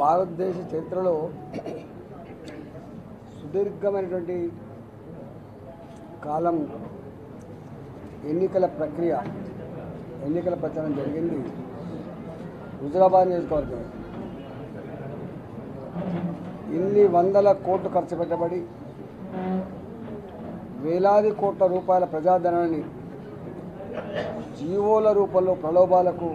భారతదేశ చరిత్రలో సుదీర్ఘమైనటువంటి కాలం ఎన్నికల ప్రక్రియ ఎన్నికల ప్రచారం జరిగింది హుజరాబాద్ నియోజకవర్గం ఇన్ని వందల కోట్లు ఖర్చు పెట్టబడి వేలాది కోట్ల రూపాయల ప్రజాధనాన్ని జీవోల రూపంలో ప్రలోభాలకు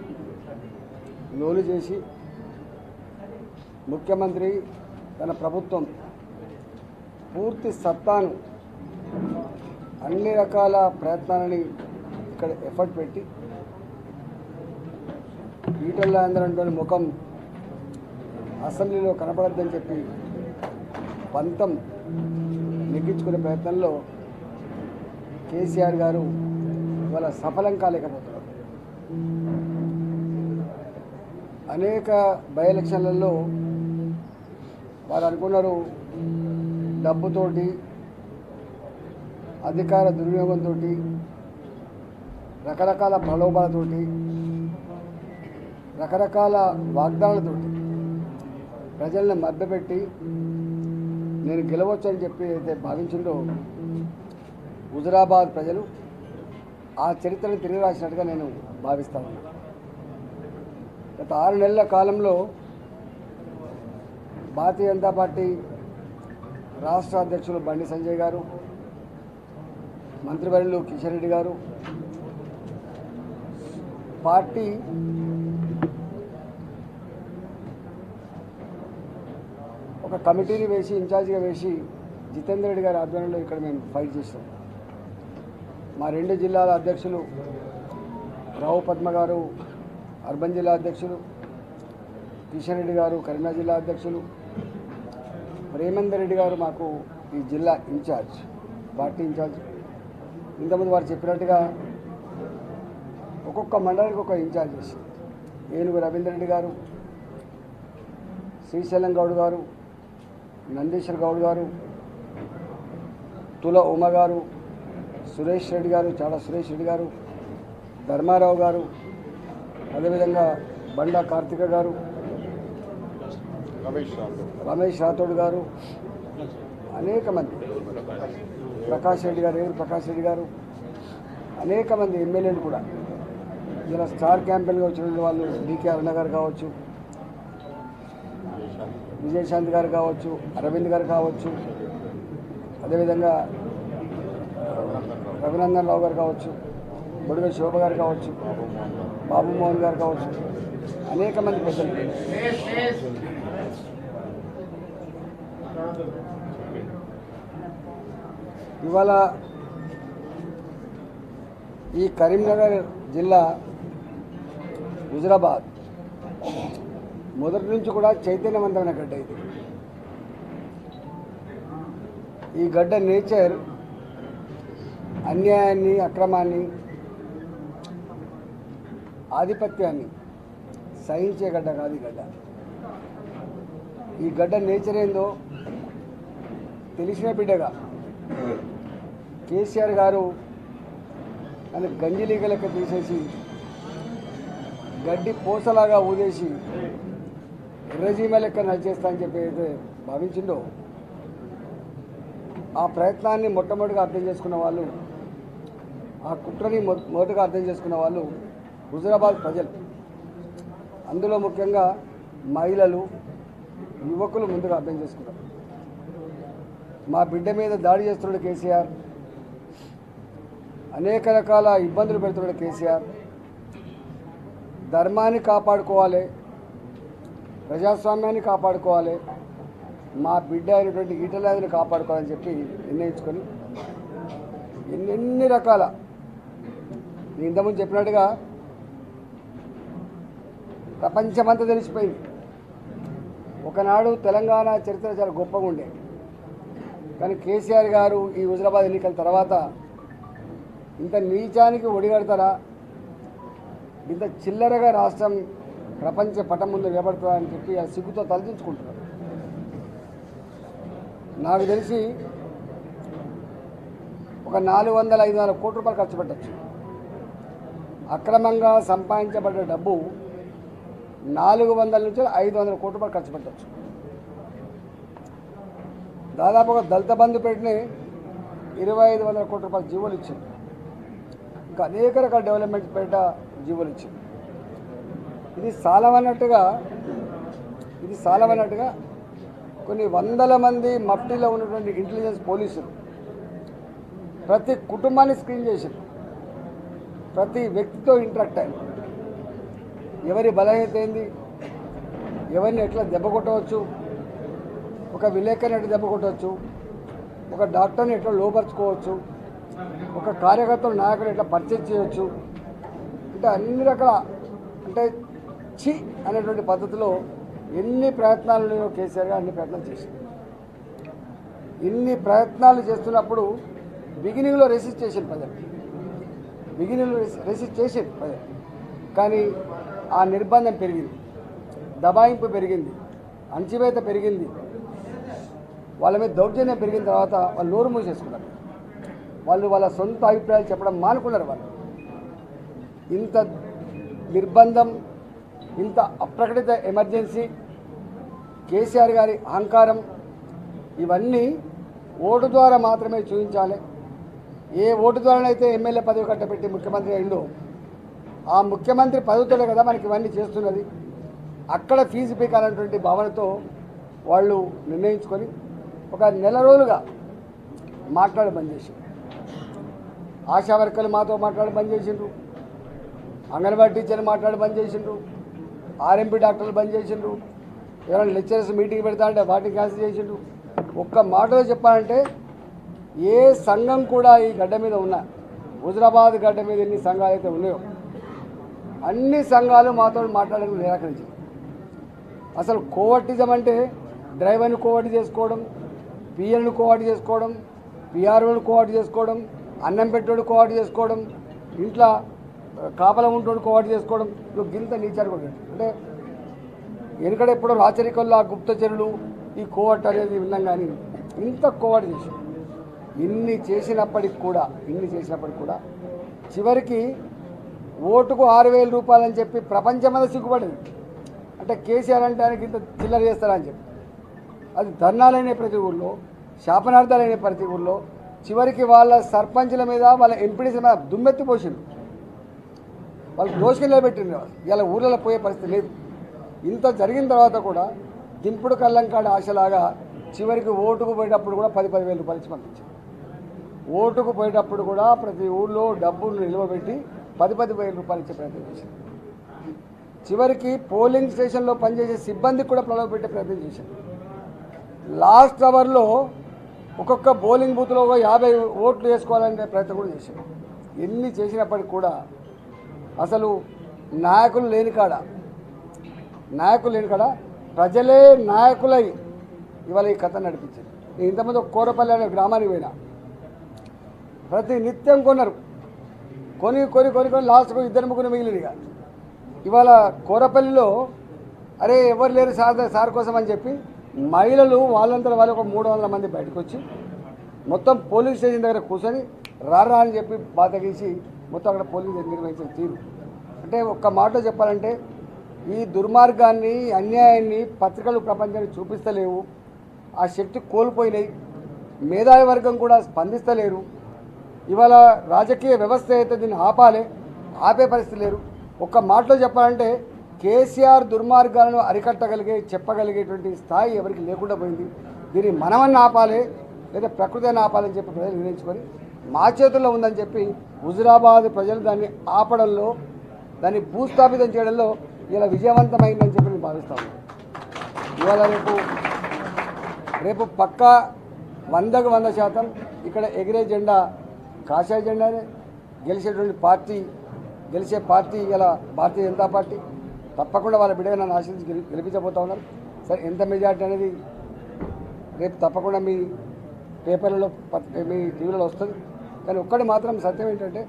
లోను చేసి ముఖ్యమంత్రి తన ప్రభుత్వం పూర్తి సత్తాను అన్ని రకాల ప్రయత్నాలని ఇక్కడ ఎఫర్ట్ పెట్టి ఈటల అందరంలోని ముఖం అసెంబ్లీలో కనపడద్దని చెప్పి పంతం నెగ్గించుకునే ప్రయత్నంలో కేసీఆర్ గారు ఇవాళ సఫలం కాలేకపోతున్నారు అనేక బై ఎలక్షన్లలో వారు అనుకున్నారు డబ్బుతోటి అధికార దుర్వినియోగంతో రకరకాల ప్రలోభాలతోటి రకరకాల వాగ్దానాలతోటి ప్రజల్ని మభ్యపెట్టి నేను గెలవచ్చు అని చెప్పి అయితే భావించిండో హుజరాబాద్ ప్రజలు ఆ చరిత్రను తిరిగి రాసినట్టుగా నేను భావిస్తా ఉన్నా గత ఆరు నెలల కాలంలో భారతీయ జనతా పార్టీ రాష్ట్ర అధ్యక్షులు బండి సంజయ్ గారు మంత్రివర్యులు కిషన్ రెడ్డి గారు పార్టీ ఒక కమిటీని వేసి ఇన్ఛార్జిగా వేసి జితేందర్ రెడ్డి గారి ఆధ్వర్యంలో ఇక్కడ మేము ఫైట్ చేస్తాం మా రెండు జిల్లాల అధ్యక్షులు రావు పద్మ గారు అర్బన్ జిల్లా అధ్యక్షులు కిషన్ రెడ్డి గారు కరీంనగర్ జిల్లా అధ్యక్షులు ప్రేమేందర్ రెడ్డి గారు మాకు ఈ జిల్లా ఇన్ఛార్జ్ పార్టీ ఇన్ఛార్జ్ ఇంతకుముందు వారు చెప్పినట్టుగా ఒక్కొక్క మండలానికి ఒక ఇన్ఛార్జ్ చేసి ఏనుగు రవీందర్ రెడ్డి గారు శ్రీశైలం గౌడ్ గారు నందీశ్వర్ గౌడ్ గారు తుల ఉమ గారు సురేష్ రెడ్డి గారు చాలా సురేష్ రెడ్డి గారు ధర్మారావు గారు అదేవిధంగా బండా కార్తిక గారు రమేష్ రాథోడ్ రమేష్ రాథోడ్ గారు అనేక మంది ప్రకాష్ రెడ్డి గారు ఏరు ప్రకాష్ రెడ్డి గారు అనేక మంది ఎమ్మెల్యేలు కూడా ఇలా స్టార్ క్యాంపెయిన్గా వచ్చిన వాళ్ళు డికే అరుణ గారు కావచ్చు విజయశాంతి గారు కావచ్చు అరవింద్ గారు కావచ్చు అదేవిధంగా రఘునందన్ రావు గారు కావచ్చు బొడుగ శోభ గారు కావచ్చు బాబు మోహన్ గారు కావచ్చు అనేక మంది పెద్దలు ఇవాళ ఈ కరీంనగర్ జిల్లా హుజరాబాద్ మొదటి నుంచి కూడా చైతన్యవంతమైన గడ్డ ఇది ఈ గడ్డ నేచర్ అన్యాయాన్ని అక్రమాన్ని ఆధిపత్యాన్ని సహించే గడ్డ కాదు ఈ గడ్డ ఈ గడ్డ నేచర్ ఏందో తెలిసిన బిడ్డగా కేసీఆర్ గారు నన్ను గంజిలీగ లెక్క తీసేసి గడ్డి పూసలాగా ఊదేసి ఎర్రజీమ లెక్క నడిచేస్తా అని చెప్పి అయితే భావించిండో ఆ ప్రయత్నాన్ని మొట్టమొదటిగా అర్థం చేసుకున్న వాళ్ళు ఆ కుట్రని మొ- మొదటగా అర్థం చేసుకున్న వాళ్ళు హుజరాబాద్ ప్రజలు అందులో ముఖ్యంగా మహిళలు యువకులు ముందుగా అర్థం చేసుకున్నారు మా బిడ్డ మీద దాడి చేస్తున్నాడు కేసీఆర్ అనేక రకాల ఇబ్బందులు పెడుతున్నాడు కేసీఆర్ ధర్మాన్ని కాపాడుకోవాలి ప్రజాస్వామ్యాన్ని కాపాడుకోవాలి మా బిడ్డ అయినటువంటి ఈటలాదిని కాపాడుకోవాలని చెప్పి నిర్ణయించుకొని ఎన్నెన్ని రకాల నేను ఇంతకుముందు చెప్పినట్టుగా ప్రపంచమంతా తెలిసిపోయింది ఒకనాడు తెలంగాణ చరిత్ర చాలా గొప్పగా ఉండే కానీ కేసీఆర్ గారు ఈ హుజరాబాద్ ఎన్నికల తర్వాత ఇంత నీచానికి ఒడిగడతారా ఇంత చిల్లరగా రాష్ట్రం ప్రపంచ పటం ముందు నిలబడుతుందా అని చెప్పి ఆ సిగ్గుతో తలదించుకుంటున్నారు నాకు తెలిసి ఒక నాలుగు వందల ఐదు వందల కోట్ల రూపాయలు ఖర్చు పెట్టచ్చు అక్రమంగా సంపాదించబడ్డ డబ్బు నాలుగు వందల నుంచి ఐదు వందల కోట్ల రూపాయలు ఖర్చు పెట్టచ్చు దాదాపుగా దళిత బంధు పెట్టిన ఇరవై ఐదు వందల కోట్ల రూపాయల జీవోలు ఇచ్చింది ఇంకా అనేక రకాల డెవలప్మెంట్ పేట జీవోలు ఇచ్చింది ఇది సాలవన్నట్టుగా ఇది సాలవన్నట్టుగా కొన్ని వందల మంది మఫ్టీలో ఉన్నటువంటి ఇంటెలిజెన్స్ పోలీసులు ప్రతి కుటుంబాన్ని స్క్రీన్ చేశారు ప్రతి వ్యక్తితో ఇంటరాక్ట్ అయ్యారు ఎవరి బలహీనత ఏంది ఎవరిని ఎట్లా దెబ్బ కొట్టవచ్చు ఒక విలేకరిని ఎట్లా దెబ్బ కొట్టవచ్చు ఒక డాక్టర్ని ఎట్లా లోపరుచుకోవచ్చు ఒక కార్యకర్తలు నాయకులు ఎట్లా పరిచయం చేయవచ్చు అంటే అన్ని రకాల అంటే చి అనేటువంటి పద్ధతిలో ఎన్ని ప్రయత్నాలు ఉన్నాయో కేసీఆర్ గారు అన్ని ప్రయత్నాలు చేశారు ఇన్ని ప్రయత్నాలు చేస్తున్నప్పుడు బిగినింగ్లో రెసిస్ట్ చేసిన ప్రజలు బిగినింగ్లో రెసిస్ట్ చేసింది ప్రజలు కానీ ఆ నిర్బంధం పెరిగింది దబాయింపు పెరిగింది అణచివేత పెరిగింది వాళ్ళ మీద దౌర్జన్యం పెరిగిన తర్వాత వాళ్ళు నోరు మూసేసుకున్నారు వాళ్ళు వాళ్ళ సొంత అభిప్రాయాలు చెప్పడం మానుకున్నారు వాళ్ళు ఇంత నిర్బంధం ఇంత అప్రకటిత ఎమర్జెన్సీ కేసీఆర్ గారి అహంకారం ఇవన్నీ ఓటు ద్వారా మాత్రమే చూపించాలి ఏ ఓటు ద్వారానైతే ఎమ్మెల్యే పదవి కట్టబెట్టి ముఖ్యమంత్రి అయిందో ఆ ముఖ్యమంత్రి పదవితోనే కదా మనకి ఇవన్నీ చేస్తున్నది అక్కడ ఫీజు పీకాలన్నటువంటి భావనతో వాళ్ళు నిర్ణయించుకొని ఒక నెల రోజులుగా మాట్లాడి బంద్ చేసిండ్రు ఆశా వర్కర్లు మాతో మాట్లాడి బంద్ చేసిండ్రు అంగన్వాడీ టీచర్లు మాట్లాడి బంద్ చేసిండ్రు ఆర్ఎంపీ డాక్టర్లు బంద్ చేసిండ్రు ఎవరైనా లెక్చరర్స్ మీటింగ్ పెడతా అంటే వాటిని క్యాన్సిల్ చేసిండ్రు ఒక్క మాటలో చెప్పాలంటే ఏ సంఘం కూడా ఈ గడ్డ మీద ఉన్న హుజరాబాద్ గడ్డ మీద ఎన్ని సంఘాలు అయితే ఉన్నాయో అన్ని సంఘాలు మాతో మాట్లాడడం నిరాకరించారు అసలు కోవటిజం అంటే డ్రైవర్ని కోవటి చేసుకోవడం పిఎల్ని కోవటి చేసుకోవడం పిఆర్ఓని కోవటి చేసుకోవడం అన్నం పెట్టోడు కోవటి చేసుకోవడం ఇంట్లో ఆ, కాపలా ఉంటోడు కోవటి చేసుకోవడం ఇప్పుడు గింత నీచారు కూడా అంటే వెనుకడ ఎప్పుడో రాచరికల్లో ఆ గుప్తచరులు ఈ కోవట్ అనేది విన్నాం కానీ ఇంత కోవటి చేశారు ఇన్ని చేసినప్పటికి కూడా ఇన్ని చేసినప్పటికి కూడా చివరికి ఓటుకు ఆరు వేల రూపాయలు అని చెప్పి ప్రపంచమంతా సిగ్గుపడింది అంటే కేసీఆర్ అంటే ఆయనకి ఇంత చిల్లర చేస్తారని చెప్పి అది ధర్నాలైన ప్రతి ఊళ్ళో శాపనార్థాలైన ప్రతి ఊళ్ళో చివరికి వాళ్ళ సర్పంచుల మీద వాళ్ళ ఎంపీడీల మీద దుమ్మెత్తి పోసిండు వాళ్ళు దోషులు నిలబెట్టిండ్రు ఇలా ఊళ్ళలో పోయే పరిస్థితి లేదు ఇంత జరిగిన తర్వాత కూడా దింపుడు కళ్ళంకాడ ఆశలాగా చివరికి ఓటుకు పోయేటప్పుడు కూడా పది పదివేల రూపాయలు ఇచ్చి పంపించారు ఓటుకు పోయేటప్పుడు కూడా ప్రతి ఊళ్ళో డబ్బులు నిల్వబెట్టి పది పది వేల రూపాయలు ఇచ్చే ప్రయత్నం చేశారు చివరికి పోలింగ్ స్టేషన్లో పనిచేసే సిబ్బందికి కూడా ప్రలోభ పెట్టే ప్రయత్నం చేశారు లాస్ట్ అవర్లో ఒక్కొక్క బౌలింగ్ బూత్లో ఒక యాభై ఓట్లు వేసుకోవాలనే ప్రయత్నం కూడా చేశారు ఎన్ని చేసినప్పటికి కూడా అసలు నాయకులు లేని కాడ నాయకులు లేని కాడ ప్రజలే నాయకులై ఇవాళ ఈ కథ నడిపించారు నేను ఇంతమంది ఒక కోరపల్లి అనే గ్రామానికి పోయినా ప్రతి నిత్యం కొన్నారు కొని కొని కొని కొని లాస్ట్కు ఇద్దరు ముగ్గురు మిగిలిన ఇక ఇవాళ కోరపల్లిలో అరే ఎవరు లేరు సార్ సార్ కోసం అని చెప్పి మహిళలు వాళ్ళంతా వాళ్ళు ఒక మూడు వందల మంది బయటకు వచ్చి మొత్తం పోలీస్ స్టేషన్ దగ్గర కూర్చొని రారా అని చెప్పి బాధ గీసి మొత్తం అక్కడ పోలీస్ నిర్వహించిన తీరు అంటే ఒక్క మాటలో చెప్పాలంటే ఈ దుర్మార్గాన్ని అన్యాయాన్ని పత్రికలు ప్రపంచానికి చూపిస్తలేవు ఆ శక్తి కోల్పోయినాయి మేధావి వర్గం కూడా స్పందిస్తలేరు ఇవాళ రాజకీయ వ్యవస్థ అయితే దీన్ని ఆపాలి ఆపే పరిస్థితి లేరు ఒక్క మాటలో చెప్పాలంటే కేసీఆర్ దుర్మార్గాలను అరికట్టగలిగే చెప్పగలిగేటువంటి స్థాయి ఎవరికి లేకుండా పోయింది దీన్ని మనమన్నా ఆపాలి లేదా ప్రకృతి అని ఆపాలని చెప్పి ప్రజలు నిర్ణయించుకొని మా చేతుల్లో ఉందని చెప్పి హుజురాబాద్ ప్రజలు దాన్ని ఆపడంలో దాన్ని భూస్థాపితం చేయడంలో ఇలా విజయవంతమైందని చెప్పి నేను భావిస్తాను ఇవాళ రేపు రేపు పక్కా వందకు వంద శాతం ఇక్కడ ఎగిరే జెండా కాషాయ జెండానే గెలిచేటువంటి పార్టీ గెలిచే పార్టీ ఇలా భారతీయ జనతా పార్టీ తప్పకుండా వాళ్ళ బిడ్డగా నన్ను ఆశించి గెలి గెలిపించబోతా ఉన్నారు సరే ఎంత మెజార్టీ అనేది రేపు తప్పకుండా మీ పేపర్లలో పత్- మీ టీవీలలో వస్తుంది కానీ ఒక్కటి మాత్రం సత్యం ఏంటంటే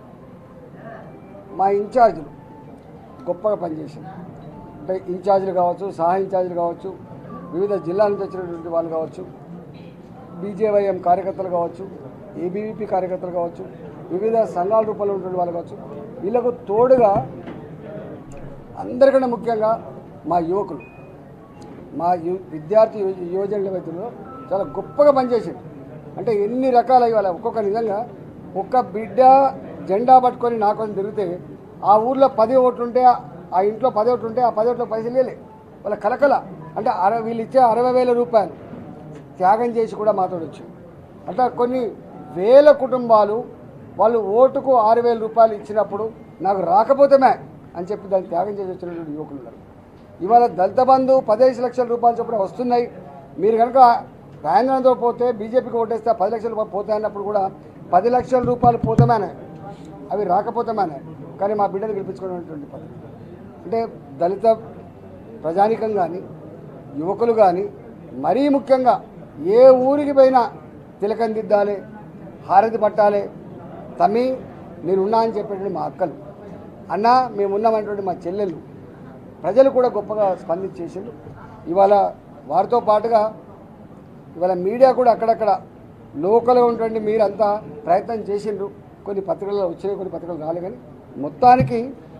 మా ఇన్ఛార్జీలు గొప్పగా పనిచేసింది అంటే ఇన్ఛార్జీలు కావచ్చు సహా ఇన్ఛార్జీలు కావచ్చు వివిధ జిల్లాల నుంచి వచ్చినటువంటి వాళ్ళు కావచ్చు బీజేవైఎం కార్యకర్తలు కావచ్చు ఏబీవీపీ కార్యకర్తలు కావచ్చు వివిధ సంఘాల రూపంలో ఉన్నటువంటి వాళ్ళు కావచ్చు వీళ్ళకు తోడుగా అందరికన్నా ముఖ్యంగా మా యువకులు మా యు విద్యార్థి యువ- యువజనుల వైద్యులు చాలా గొప్పగా పనిచేసారు అంటే ఎన్ని రకాల ఇవాళ ఒక్కొక్క నిజంగా ఒక్క బిడ్డ జెండా పట్టుకొని నా కోసం తిరిగితే ఆ ఊర్లో పది ఓట్లు ఉంటే ఆ ఇంట్లో పది ఓట్లు ఉంటే ఆ పది ఓట్ల పైసలు లేలే వాళ్ళ కలకల అంటే అర వీళ్ళు ఇచ్చే అరవై వేల రూపాయలు త్యాగం చేసి కూడా మాతో వచ్చి అట్లా కొన్ని వేల కుటుంబాలు వాళ్ళు ఓటుకు ఆరు వేల రూపాయలు ఇచ్చినప్పుడు నాకు రాకపోతేమే అని చెప్పి దాన్ని త్యాగం చేసి వచ్చినటువంటి యువకులు ఉన్నారు ఇవాళ దళిత బంధు పదిహేను లక్షల రూపాయలు చొప్పున వస్తున్నాయి మీరు కనుక రాయంద్రంతో పోతే బీజేపీకి ఓటేస్తే ఆ పది లక్షల రూపాయలు పోతాయి అన్నప్పుడు కూడా పది లక్షల రూపాయలు పోతామేనే అవి రాకపోతామేనే కానీ మా బిడ్డను గెలిపించుకునేటువంటి పద్ధతి అంటే దళిత ప్రజానికం కానీ యువకులు కానీ మరీ ముఖ్యంగా ఏ ఊరికి పోయినా తిలకం దిద్దాలి హారతి పట్టాలి తమ్మి నేనున్నా అని చెప్పేటువంటి మా అక్కలు అన్న మేమున్నామనేటువంటి మా చెల్లెళ్ళు ప్రజలు కూడా గొప్పగా స్పందించేసిండ్రు ఇవాళ వారితో పాటుగా ఇవాళ మీడియా కూడా అక్కడక్కడ లోకల్గా ఉన్నటువంటి మీరంతా ప్రయత్నం చేసిండ్రు కొన్ని పత్రికల్లో వచ్చినాయి కొన్ని పత్రికలు రాలే కానీ మొత్తానికి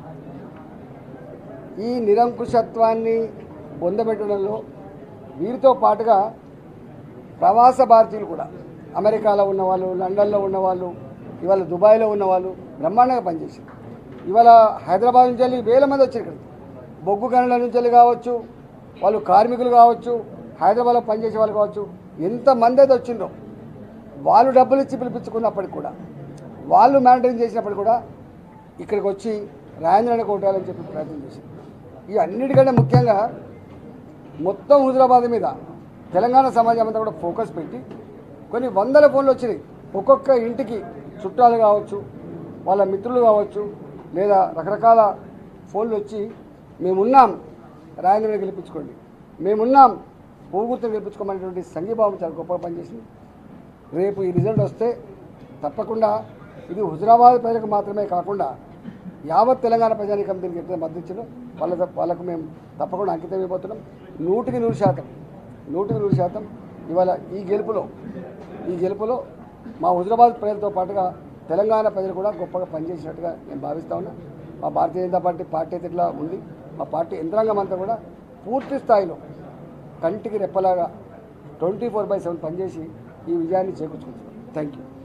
ఈ నిరంకుశత్వాన్ని పొందబెట్టడంలో వీరితో పాటుగా ప్రవాస భారతీయులు కూడా అమెరికాలో ఉన్నవాళ్ళు లండన్లో ఉన్నవాళ్ళు ఇవాళ దుబాయ్లో ఉన్నవాళ్ళు బ్రహ్మాండంగా పనిచేసారు ఇవాళ హైదరాబాద్ నుంచి వెళ్ళి వేల మంది వచ్చారు ఇక్కడికి బొగ్గు గనుల నుంచి వెళ్ళి కావచ్చు వాళ్ళు కార్మికులు కావచ్చు హైదరాబాద్లో పనిచేసే వాళ్ళు కావచ్చు ఎంతమంది అయితే వచ్చిండ్రో వాళ్ళు డబ్బులు ఇచ్చి పిలిపించుకున్నప్పటికి కూడా వాళ్ళు మ్యానిటైన్ చేసినప్పటికి కూడా ఇక్కడికి వచ్చి రాజేంద్రాన్ని కొట్టాలని చెప్పి ప్రయత్నం చేశారు ఈ అన్నిటికంటే ముఖ్యంగా మొత్తం హుజరాబాద్ మీద తెలంగాణ సమాజం అంతా కూడా ఫోకస్ పెట్టి కొన్ని వందల ఫోన్లు వచ్చినాయి ఒక్కొక్క ఇంటికి చుట్టాలు కావచ్చు వాళ్ళ మిత్రులు కావచ్చు లేదా రకరకాల ఫోన్లు వచ్చి మేమున్నాం రాజేంద్రని గెలిపించుకోండి మేమున్నాం పోగుర్తుని గెలిపించుకోమనేటువంటి సంఘీభావం చాలా గొప్పగా పనిచేసింది రేపు ఈ రిజల్ట్ వస్తే తప్పకుండా ఇది హుజరాబాద్ ప్రజలకు మాత్రమే కాకుండా యావత్ తెలంగాణ ప్రజానికం దీనికి ఎట్లా మద్దతిచ్చారో వాళ్ళ వాళ్ళకు మేము తప్పకుండా అంకితం అయిపోతున్నాం నూటికి నూరు శాతం నూటికి నూరు శాతం ఇవాళ ఈ గెలుపులో ఈ గెలుపులో మా హుజరాబాద్ ప్రజలతో పాటుగా తెలంగాణ ప్రజలు కూడా గొప్పగా పనిచేసినట్టుగా నేను భావిస్తా ఉన్నా మా భారతీయ జనతా పార్టీ పార్టీ అయితే ఇట్లా ఉంది మా పార్టీ యంత్రాంగం అంతా కూడా పూర్తి స్థాయిలో కంటికి రెప్పలాగా ట్వంటీ ఫోర్ బై సెవెన్ పనిచేసి ఈ విజయాన్ని చేకూర్చుకుంటున్నాం థ్యాంక్ యూ